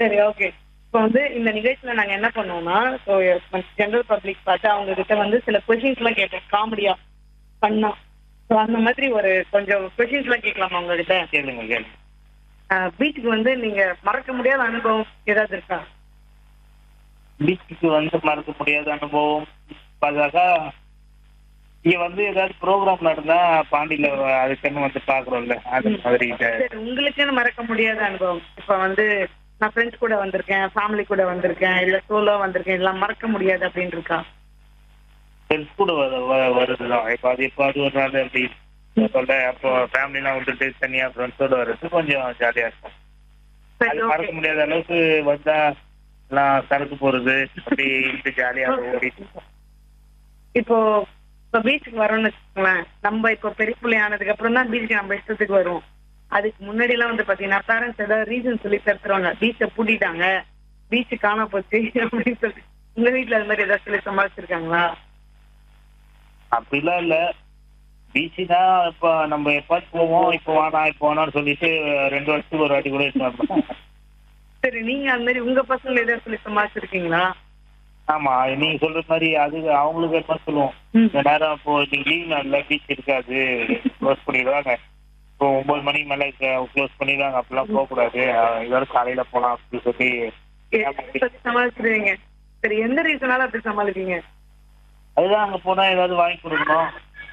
சரி ஓகே இப்போ வந்து இந்த நிகழ்ச்சியில நாங்க என்ன பண்ணுவோம்னா ஸோ ஜெனரல் பப்ளிக் பார்த்து அவங்க கிட்ட வந்து சில கொஷின்ஸ் எல்லாம் கேட்போம் காமெடியா பண்ணா ஸோ அந்த மாதிரி ஒரு கொஞ்சம் கொஷின்ஸ் எல்லாம் கேட்கலாமா உங்ககிட்ட கேளுங்க கேளுங்க பீச்சுக்கு வந்து நீங்க மறக்க முடியாத அனுபவம் ஏதாவது இருக்கா பீச்சுக்கு வந்து மறக்க முடியாத அனுபவம் பார்த்தாக்கா இங்க வந்து ஏதாவது ப்ரோக்ராம் நடந்தா பாண்டியில அதுக்குன்னு வந்து பாக்குறோம்ல அது மாதிரி இத- சரி உங்களுக்குன்னு மறக்க முடியாத அனுபவம் இப்போ வந்து நான் ஃப்ரெண்ட்ஸ் கூட வந்திருக்கேன் ஃபேமிலி கூட வந்திருக்கேன் இல்ல சோலோ வந்திருக்கேன் இதெல்லாம் மறக்க முடியாது அப்படின்னு இருக்கா ஃப்ரெண்ட்ஸ் கூட வ- வ- வருதுதான் இப்போ அது இப்போ அது ஒரு நாள் அப்படி சொல்ல அப்போ ஃபேமிலிலாம் விட்டுட்டு தனியா ஃப்ரெண்ட்ஸோட வர்றது கொஞ்சம் ஜாலியா இருக்கும் சரி அது ஓகே மறக்க முடியாத அளவுக்கு வந்தா எல்லாம் சரக்கு போறது அப்படி இருந்து ஜாலியா ஓடிட்டு இருக்கோம். இப்போ இப்போ பீச்சுக்கு வரோம்னு வச்சுக்கோங்களேன் நம்ம இப்போ பெரிய பிள்ளை ஆனதுக்கு அப்புறம் தான் பீச்சுக்கு நம்ம இஷ்டத்துக்கு வருவோம் அதுக்கு முன்னாடி எல்லாம் வந்து பாத்தீங்கன்னா பேரண்ட்ஸ் ஏதாவது ரீசன் சொல்லி தருத்துருவாங்க பீச்சை பூட்டிட்டாங்க பீச்சு காணா போச்சு அப்படின்னு சொல்லி உங்க வீட்ல அது மாதிரி ஏதாவது சொல்லி சமாளிச்சிருக்காங்களா அப்படிலாம் இல்ல பீச்சுனா இப்போ நம்ம எப்பாச்சும் போவோம் இப்போ வேணாம் இப்போ வேணாம்னு சொல்லிட்டு ரெண்டு வருஷத்துக்கு ஒரு வாட்டி கூட இருந்தோம் சரி நீங்க அந்த மாதிரி உங்க பசங்களை ஏதாவது சொல்லி சமாளிச்சிருக்கீங்களா ஆமா நீங்க சொல்ற மாதிரி அது அவங்களுக்கு என்ன சொல்லுவோம் ம். இந்த நேரம் இப்போ இன்னைக்கு லீவ் நாள்ல பீச் இருக்காது க்ளோஸ் பண்ணிடுவாங்க இப்போ ஒன்பது மணிக்கு மேல க்ளோஸ் பண்ணிடுவாங்க அப்படிலாம் போக கூடாது இதோட காலையில போலாம் அப்படின்னு சொல்லி ஏதாவது சொல்லி சமாளிச்சிருவீங்க சரி எந்த ரீசனால அப்படி சமாளிப்பீங்க அதுதான் அங்க போனா ஏதாவது வாங்கி கொடுக்கணும்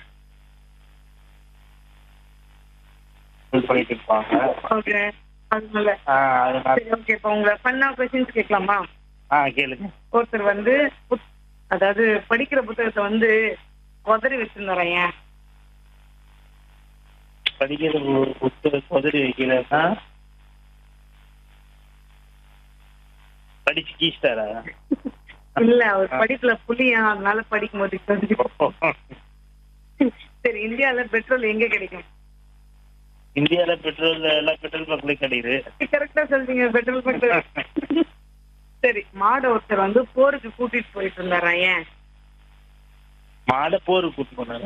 இது பண்ணிட்டு இருப்பாங்க ஓகே அதனால ஆஹ் அதனால சரி ஓகே இப்போ உங்களை ஃபன்னா கொஸ்டின்ஸ் கேட்கலாமா ஆஹ் கேளுங்க ஒருத்தர் வந்து புத்- அதாவது படிக்கிற புத்தகத்தை வந்து உதறி வச்சிருந்தாராம் ஏன் படிக்கிற ஒரு புத்தகம் உதறி வைக்கலன்னா படிச்சு கீச்சிட்டாரா இல்ல அவர் படிப்புல புள்ளியா அதனால படிக்கும் போது சொல்லி. சரி இந்தியால பெட்ரோல் எங்க கிடைக்கும் இந்தியால பெட்ரோல் எல்லாம் பெட்ரோல் பங்க்லயும் கிடைக்குது கரெக்டா சொல்றீங்க பெட்ரோல் பங்க் சரி மாட ஒருத்தர் வந்து போருக்கு கூட்டிட்டு போயிட்டு இருந்தாராம் ஏன் மாட போருக்கு கூட்டு போனாங்க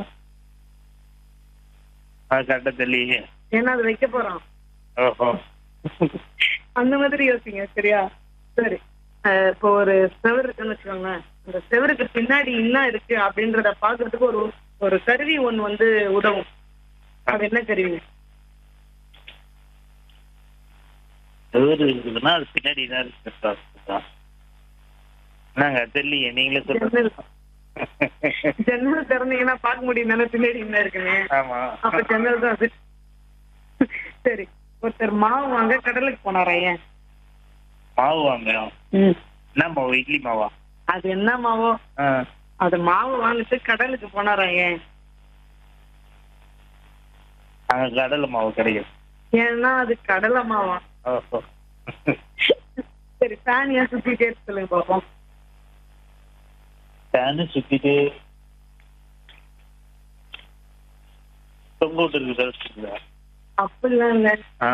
அது கரெக்டா தெரியலையே ஏன்னா அது வைக்க போறான் ஓஹோ அந்த மாதிரி யோசிங்க சரியா சரி அஹ் இப்போ ஒரு செவரு இருக்குன்னு வச்சுக்கோங்களேன் அந்த செவருக்கு பின்னாடி என்ன இருக்கு அப்படின்றத பாக்குறதுக்கு ஒரு ஒரு கருவி ஒண்ணு வந்து உதவும் அது என்ன கருவி செவரு இருக்குதுன்னா அது பின்னாடி தான் இருக்கு என்னங்க தெரியலையே நீங்களே சொல்லுங்க ஜன்னல் ஜன்னல் திறந்தீங்கன்னா பார்க்க முடியும் தானே பின்னாடி என்ன இருக்குன்னு ஆமா அப்ப ஜன்னல் தான் அது சரி ஒருத்தர் மாவு வாங்க கடலுக்கு போனாரா ஏன் மாவு வாங்க என்ன மாவு இட்லி மாவா அது என்ன மாவோ ஆ. அது மாவு வாங்கிட்டு கடலுக்கு போனாரா ஏன் அங்க கடலை மாவு கிடைக்கும் ஏன்னா அது கடலை மாவா ஓஹோ சரி ஃபேன் ஏன் சுத்திட்டே இருக்கு சொல்லுங்க பாப்போம் ஃபேனு சுத்திட்டு தொங்க விட்டு இருக்குது அப்படிலாம் இல்ல ஆ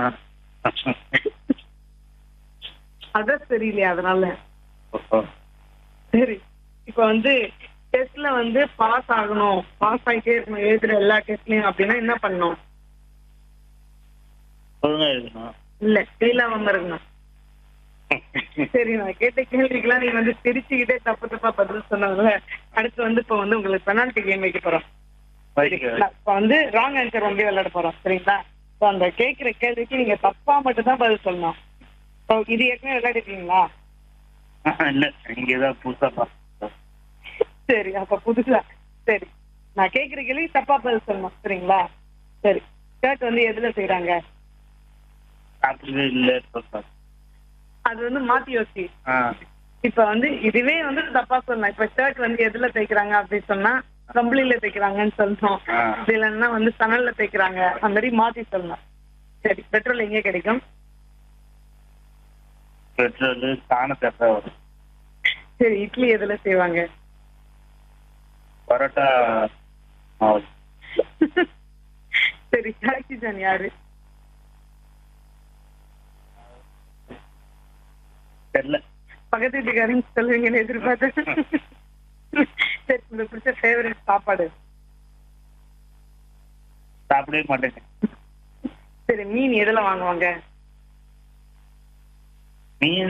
அதான் தெரியலையா அதனால ஓஹோ சரி இப்ப வந்து டெஸ்ட்ல வந்து பாஸ் ஆகணும் பாஸ் ஆகிட்டே இருக்கணும் எழுதுற எல்லா டெஸ்ட்லயும் அப்படின்னா என்ன பண்ணணும் ஒழுங்கா எழுதணும் இல்ல ஃபெயில் ஆகாம இருக்கணும் சரி நான் கேட்ட கேள்விக்கெல்லாம் நீங்க வந்து சிரிச்சுக்கிட்டே தப்பு தப்பா பதில் சொன்னதுல அடுத்து வந்து இப்ப வந்து உங்களுக்கு பெனால்டி கேம் வைக்க போறோம் வைக்க நான் இப்ப வந்து ராங் ஆன்சர் வந்து விளையாட போறோம் சரிங்களா இப்போ அந்த கேட்கிற கேள்விக்கு நீங்க தப்பா மட்டும் தான் பதில் சொல்லணும் இப்போ இது ஏற்கனவே விளையாடிருக்கீங்களா இல்ல இங்க ஏதாவது புதுசா பார்த்தேன். சரி அப்ப புதுசா சரி நான் கேட்கிற கேள்வி தப்பா பதில் சொல்லணும் சரிங்களா சரி ஷர்ட் வந்து எதுல செய்யறாங்க அப்படி இல்ல பார்த்தேன். அது வந்து மாத்தி யோசி ஆ இப்ப வந்து இதுவே வந்து தப்பா சொல்லலாம் இப்ப ஷர்ட் வந்து எதுல தைக்கிறாங்க அப்படின்னு சொன்னா கம்பளியில தைக்கிறாங்கன்னு சொல்லணும் ஆ. அப்படி இல்லைன்னா வந்து சணல்ல தைக்கிறாங்க அந்த மாதிரி மாத்தி சொல்லணும் சரி பெட்ரோல் எங்க கிடைக்கும் பெட்ரோல் சாணத்தப்ப வரும் சரி இட்லி எதுல செய்வாங்க பரோட்டா மாவு சரி டாக்ஸி ஜான் யாரு தெரியல பக்கத்து வீட்டுக்காரங்க சொல்லுவீங்கன்னு எதிர்பார்த்தேன் சரி உங்களுக்கு பிடிச்ச ஃபேவரட் சாப்பாடு சாப்பிடவே மாட்டேங்க சரி மீன் எதுல வாங்குவாங்க மீன்